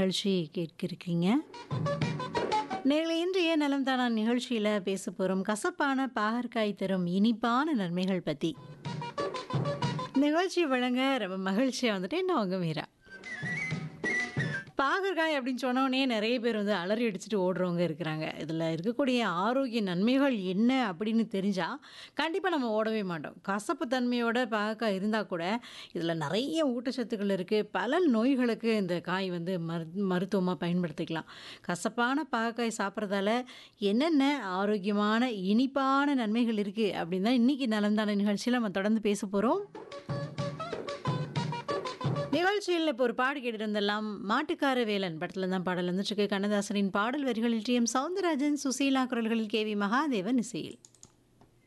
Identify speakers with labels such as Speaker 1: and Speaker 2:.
Speaker 1: நிகழ்ச்சி கேட்கிருக்கீங்க நேரில் இன்றைய நலம் தானா நிகழ்ச்சியில் பேச போகிறோம் கசப்பான பாகற்காய் தரும் இனிப்பான நன்மைகள் பற்றி நிகழ்ச்சி வழங்க ரொம்ப மகிழ்ச்சியாக வந்துட்டு என்ன அவங்க மீரா பாகற்காய் அப்படின்னு சொன்னோடனே நிறைய பேர் வந்து அலறி அடிச்சுட்டு ஓடுறவங்க இருக்கிறாங்க இதில் இருக்கக்கூடிய ஆரோக்கிய நன்மைகள் என்ன அப்படின்னு தெரிஞ்சால் கண்டிப்பாக நம்ம ஓடவே மாட்டோம் கசப்பு தன்மையோட பாகற்காய் இருந்தால் கூட இதில் நிறைய ஊட்டச்சத்துக்கள் இருக்குது பல நோய்களுக்கு இந்த காய் வந்து மரு மருத்துவமாக பயன்படுத்திக்கலாம் கசப்பான பாகற்காய் சாப்பிட்றதால என்னென்ன ஆரோக்கியமான இனிப்பான நன்மைகள் இருக்குது அப்படின்னு தான் இன்றைக்கி நலந்தான நிகழ்ச்சியில் நம்ம தொடர்ந்து பேச போகிறோம் நிகழ்ச்சியில் இப்போ ஒரு பாடு கேட்டுட்டு வந்துடலாம் மாட்டுக்கார வேலன் படத்தில் தான் பாடல் வந்துட்டு இருக்கு கண்ணதாசனின் பாடல் வரிகளில் டி எம் சவுந்தரராஜன் சுசீலா குரல்களில் கே வி மகாதேவன் இசையில்